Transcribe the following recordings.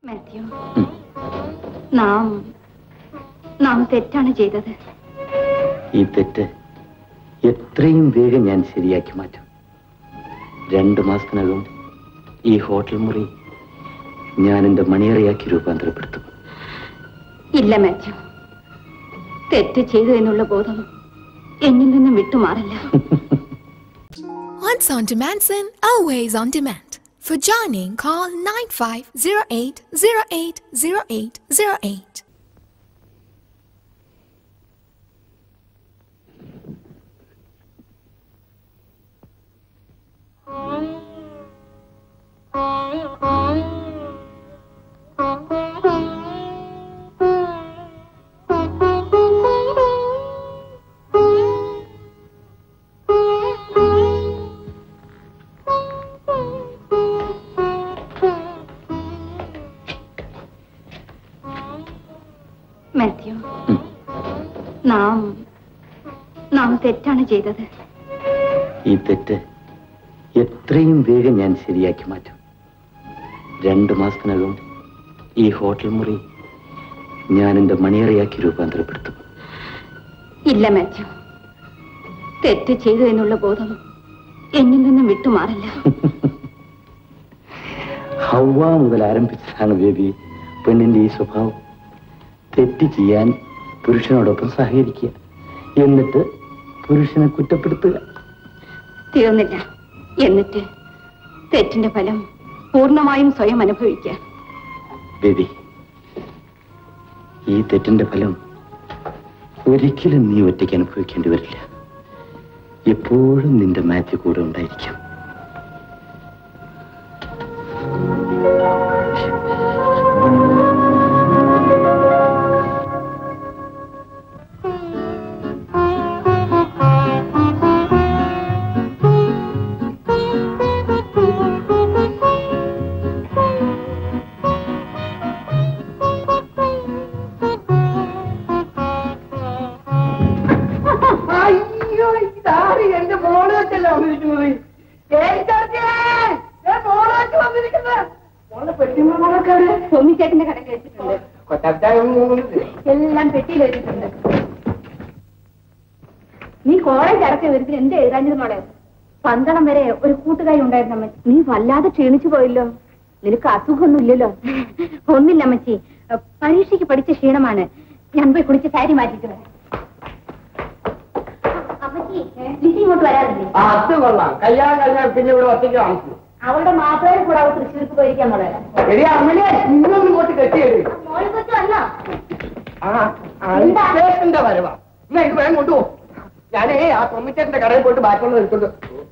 മാത്യു നാം നാം തെറ്റാണ് ചെയ്തത് ഈ തെറ്റ് എത്രയും വേഗം ഞാൻ ശരിയാക്കി മാറ്റും രണ്ടു മാസത്തിനകം ഈ ഹോട്ടൽ മുറി ഞാൻ എന്റെ മണിയറയാക്കി രൂപാന്തരപ്പെടുത്തും ഇല്ല മാത്യു തെറ്റ് ചെയ്തു എന്നുള്ള ബോധം എന്നിൽ നിന്നും വിട്ടുമാറില്ല Once on demand, sin, always on demand. For joining, call 9508080808. Mathew നാം നാം തെറ്റാണ് ചെയ്തത് ഈ തെറ്റ് എത്രയും വേഗം ഞാൻ ശരിയാക്കി മാറ്റും രണ്ടു മാസത്തിനകം ഈ ഹോട്ടൽ മുറി ഞാൻ എന്റെ മണിയറയാക്കി രൂപാന്തരപ്പെടുത്തും ഇല്ല മാത്യു തെറ്റ് ചെയ്തു എന്നുള്ള ബോധം എന്നിൽ നിന്നും വിട്ടുമാറില്ല ഹൗവ മുതൽ ആരംഭിച്ചതാണ് ബേബി പെണ്ണിന്റെ ഈ സ്വഭാവം തെറ്റ് ചെയ്യാൻ പുരുഷനോടൊപ്പം സഹകരിക്കുക എന്നിട്ട് പുരുഷനെ കുറ്റപ്പെടുത്തുക തീർന്നില്ല എന്നിട്ട് തെറ്റിന്റെ ഫലം പൂർണ്ണമായും സ്വയം അനുഭവിക്കാൻ ബേബി ഈ തെറ്റിന്റെ ഫലം ഒരിക്കലും നീ ഒറ്റയ്ക്ക് അനുഭവിക്കേണ്ടി വരില്ല എപ്പോഴും നിന്റെ മാത്യു കൂടെ ഉണ്ടായിരിക്കും അയ്യോ ഇതാര് എന്റെ മോള് വെച്ചല്ലോ വന്നിരിക്കുന്നത് മോള് വെച്ച് വന്നിരിക്കുന്നത് മോളെ പെട്ടിമോളൊക്കെ സോമിച്ചേട്ടന്റെ കടയിൽ വെച്ചിട്ടുണ്ട് എല്ലാം പെട്ടിയിൽ വെച്ചിട്ടുണ്ട് നീ കോളേജ് അടക്കം വരുത്തിൽ എന്ത് എഴുതാഞ്ഞിരുന്നോളെ പന്തളം വരെ ഒരു കൂട്ടുകാരി ഉണ്ടായിരുന്നു അമ്മച്ചി നീ വല്ലാതെ ക്ഷീണിച്ചു പോയല്ലോ നിനക്ക് അസുഖമൊന്നും ഇല്ലല്ലോ ഒന്നില്ല അമ്മച്ചി പരീക്ഷയ്ക്ക് പഠിച്ച ക്ഷീണമാണ് ഞാൻ പോയി കുളിച്ച് സാരി മാറ്റിട്ട് വരാം അമ്മച്ചി ലിസി ഇങ്ങോട്ട് വരാറില്ലേ അത് കൊള്ളാം കല്യാണം കഴിഞ്ഞാൽ പിന്നെ ഇവിടെ ഒറ്റയ്ക്ക് താമസിക്കും അവളുടെ മാപ്പിളയെ കൂടെ അവൾ തൃശ്ശൂർക്ക് പോയിരിക്കാൻ മോളെ എടി അമ്മനെ ഇന്നൊന്നും ഇങ്ങോട്ട് കെട്ടിയത് മോളെ കൊച്ചു വന്നോ ആ സ്റ്റേഷന്റെ വരവാ എന്നാ ഇത് വേഗം കൊണ്ടുപോ ഞാനേ ആ തൊമ്മിച്ചേട്ടന്റെ കടയിൽ പോയിട്ട് ബാക്കിയുള്ളത് എടുത്തോണ്ട്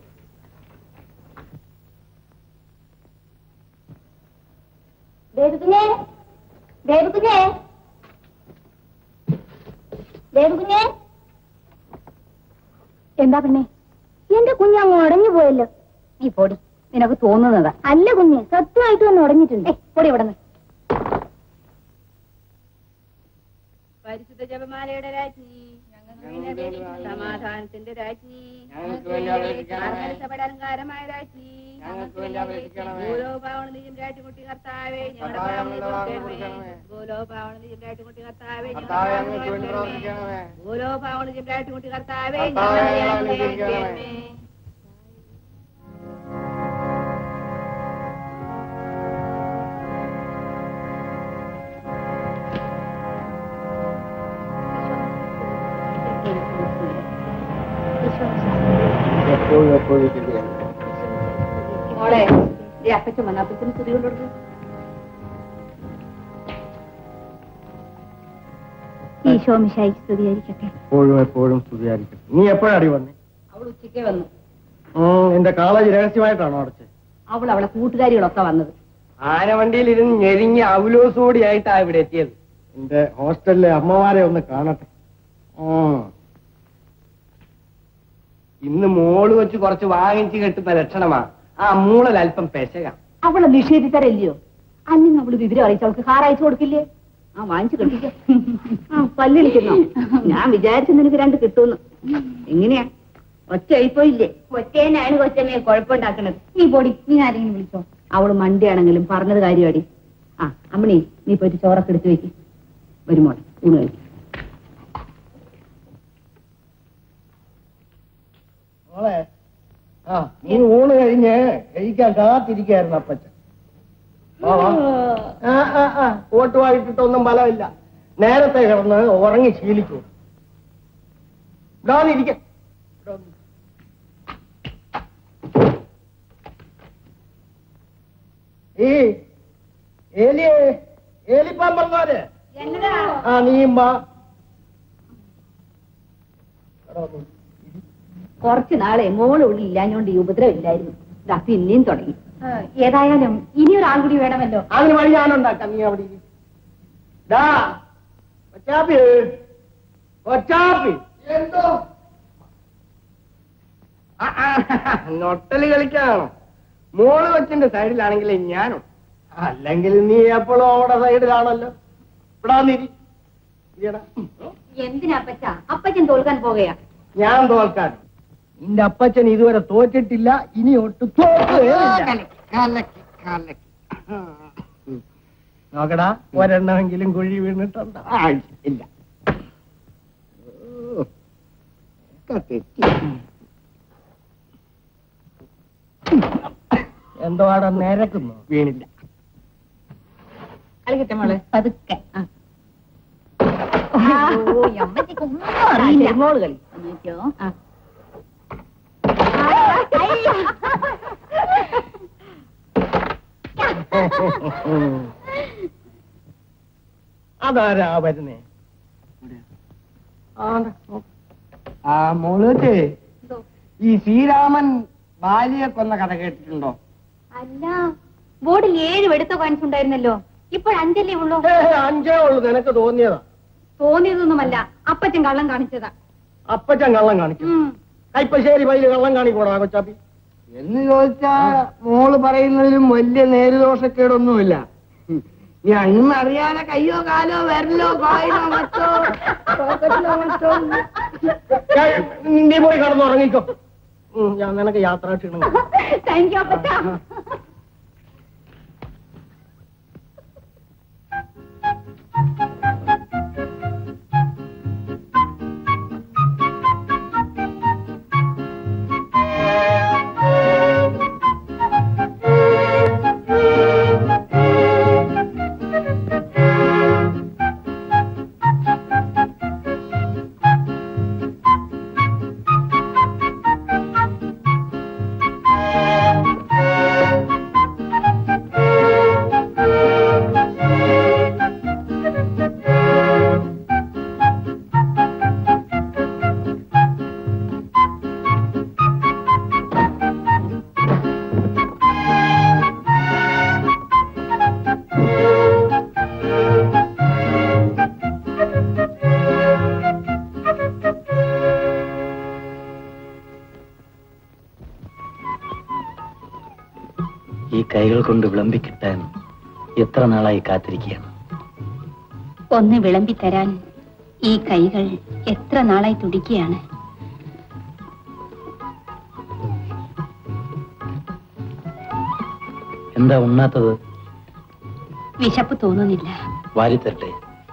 ദേവകുഞ്ഞേ ദേവകുഞ്ഞേ ദേവകുഞ്ഞേ എന്താ പിന്നെ എന്റെ കുഞ്ഞ് അങ്ങ് ഉടഞ്ഞു പോയല്ലോ നീ പൊടി നിനക്ക് തോന്നുന്നതാ അല്ല കുഞ്ഞ് സത്യമായിട്ട് ഒന്ന് ഉടഞ്ഞിട്ടുണ്ട് പൊടി ഇവിടെ പരിശുദ്ധ ജപമാലയുടെ രാജ്ഞി സമാധാനത്തിന്റെ രാജ്ഞി അലങ്കാരമായ രാജ്ഞി ഓരോ പാവണ നീയും രാറ്റുമുട്ടി കർത്താവേ ഞങ്ങളുടെ പാവണ ഓരോ പാവണ നീയും രാറ്റുമുട്ടി കർത്താവേ ഓരോ പാവണ നീയും രാറ്റുമുട്ടി കർത്താവേ ഞങ്ങളുടെ എപ്പോഴും എപ്പോഴും ശരിയാണ് മോളെ ഈ അപ്പച്ചൻ വന്ന അപ്പച്ചന് സ്തുതി കൊണ്ടുകൊടുക്കും ഈശോ മിശായിക്ക് സ്തുതിയായിരിക്കട്ടെ എപ്പോഴും എപ്പോഴും സ്തുതിയായിരിക്കും നീ എപ്പോഴാടി വന്നേ അവൾ ഉച്ചയ്ക്ക് വന്നു എന്റെ കാളേജ് രഹസ്യമായിട്ടാണോ അടച്ചത് അവൾ അവളെ കൂട്ടുകാരികളൊക്കെ വന്നത് ആനവണ്ടിയിൽ ഇരുന്ന് ഞെരിഞ്ഞ അവലോസോടിയായിട്ടാ ഇവിടെ എത്തിയത് എന്റെ ഹോസ്റ്റലിലെ അമ്മമാരെ ഒന്ന് കാണട്ടെ ഉം. ഇന്ന് മോള് വെച്ച് കുറച്ച് വാങ്ങിച്ച് കെട്ടുന്ന ലക്ഷണമാ ആ മൂളൽ അല്പം പെശക അവളെ നിഷേധിച്ചാരല്ലയോ അല്ലെങ്കിൽ അവള് വിവരം അറിയിച്ചു അവൾക്ക് കാർ അയച്ചു കൊടുക്കില്ലേ ആ വാങ്ങിച്ചു കെട്ടിക്കോ ആ പല്ലിളിക്കുന്നോ ഞാൻ വിചാരിച്ചു നിനക്ക് രണ്ട് കിട്ടുമെന്ന് എങ്ങനെയാ ഒറ്റ ആയിപ്പോയില്ലേ ഒറ്റേനാണ് കൊച്ചമ്മയെ കുഴപ്പമുണ്ടാക്കണത് നീ പൊടി നീ ആരെങ്കിലും വിളിച്ചോ അവള് മണ്ടിയാണെങ്കിലും പറഞ്ഞത് കാര്യമാടി ആ അമ്മണി നീ പോയിട്ട് ചോറൊക്കെ എടുത്തു വെക്ക് വരുമോളെ ഊണ് കഴിക്കും മോളെ ആ നീ ഊണ് കഴിഞ്ഞ് കഴിക്കാൻ കാത്തിരിക്കായിരുന്നു അപ്പച്ചൻ ആ, വാ. ആ ആ ആ ഓട്ടുമായിട്ടിട്ടൊന്നും ഫലമില്ല നേരത്തെ കിടന്ന് ഉറങ്ങി ശീലിച്ചു ഇടാതിരിക്ക ഈ ഏലിയേ ഏലിപ്പാമ്പന്മാര് ആ നീയും വാ എടാ, ഒന്ന് കുറച്ചു നാളെ മോള് ഉള്ളിൽ ഇല്ലാഞ്ഞോണ്ട് ഈ ഉപദ്രവമില്ലായിരുന്നു ദാ പിന്നെയും തുടങ്ങി ഏതായാലും ഇനിയൊരാൾ കൂടി വേണമല്ലോ അതിന് വഴി ഞാനുണ്ടാക്കാം നീ അവിടെ ഇരി. ഡാ ഒച്ചാപ്പി ഒച്ചാപ്പി എന്തോ നൊട്ടല് കളിക്കാണോ മോള് കൊച്ചിന്റെ സൈഡിലാണെങ്കിൽ ഞാനും അല്ലെങ്കിൽ നീ എപ്പോഴും അവിടെ സൈഡിലാണല്ലോ ഇവിടെ വന്നിരി ഇരിയെടാ. എന്തിനാ അപ്പച്ച അപ്പച്ചൻ തോൽക്കാൻ പോകുകയാ ഞാൻ തോൽക്കാൻ നിന്റെ അപ്പച്ചൻ ഇതുവരെ തോറ്റിട്ടില്ല ഇനി ഒട്ടും തോൽക്കുകയില്ല. ഉം. നോക്കടാ ഒരെണ്ണമെങ്കിലും കുഴി വീണിട്ടുണ്ടോ ആ, ഇല്ല ഓ, ഒക്കെ തെറ്റി. എന്തോ അവിടെ നിരക്കുന്നു വീണില്ല കളിക്കട്ടെ മോളെ പതുക്കെ അറിയില്ല മോള് കളി ആ. അതാരാ വരുന്നേ ആ, ദാ, നോക്ക്. ആ മോളത്തെ എന്തോ? ഈ ശ്രീരാമൻ ബാലിയെ കൊന്ന കഥ കേട്ടിട്ടുണ്ടോ അല്ല ബോർഡിൽ ഏഴ് വെടുത്ത കോയിൻസ് ഉണ്ടായിരുന്നല്ലോ ഇപ്പോൾ അഞ്ചല്ലേ ഉള്ളൂ ഏ, അഞ്ചേ ഉള്ളൂ നിനക്ക് തോന്നിയതാ തോന്നിയതൊന്നുമല്ല അപ്പച്ചൻ കള്ളം കാണിച്ചതാ അപ്പച്ചൻ കള്ളം കാണിക്കും ഉം. കൈപ്പശ്ശേരി പയ്യില് കള്ളം കാണിക്കോടാ കൊച്ചാപ്പി എന്ന് ചോദിച്ചാ മോള് പറയുന്നതിലും വലിയ നേരുദോഷക്കേടൊന്നുമില്ല നീ അന്ന് അറിയാതെ കയ്യോ കാലോ വരലോ കോയിനോ മറ്റോ പോക്കറ്റിലോ മറ്റോ ഏയ്, നീ പോയി കിടന്നുറങ്ങിക്കോ ഉം, ഞാൻ നിനക്ക് യാത്രാ ക്ഷീണം താങ്ക് യു അപ്പച്ച ഈ കൈകൾ കൊണ്ട് വിളമ്പിക്കിട്ടാൻ എത്ര നാളായി കാത്തിരിക്കുകയാണ് ഒന്ന് വിളമ്പി തരാൻ ഈ കൈകൾ എത്ര നാളായി തുടിക്കുകയാണ് എന്താ ഉണ്ണാത്തത് വിശപ്പ് തോന്നുന്നില്ല വാരിത്തരട്ടെ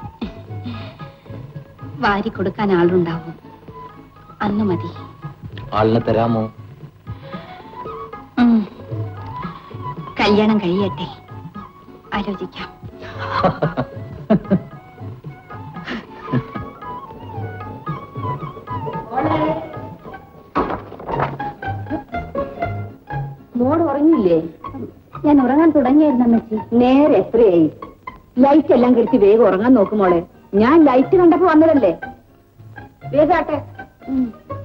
വാരി കൊടുക്കാൻ ആളുണ്ടാവും അന്ന് മതി ആളിനെ തരാമോ ഉം. കല്യാണം കഴിയട്ടെ ആലോചിക്കാം മോള് ഉറങ്ങിയില്ലേ ഞാൻ ഉറങ്ങാൻ തുടങ്ങിയായിരുന്നു അമ്മച്ചി നേരെ എത്രയായി ലൈറ്റ് എല്ലാം കെടുത്തി വേഗം ഉറങ്ങാൻ നോക്കും മോളെ ഞാൻ ലൈറ്റ് കണ്ടപ്പോ വന്നതല്ലേ വേഗാട്ടെ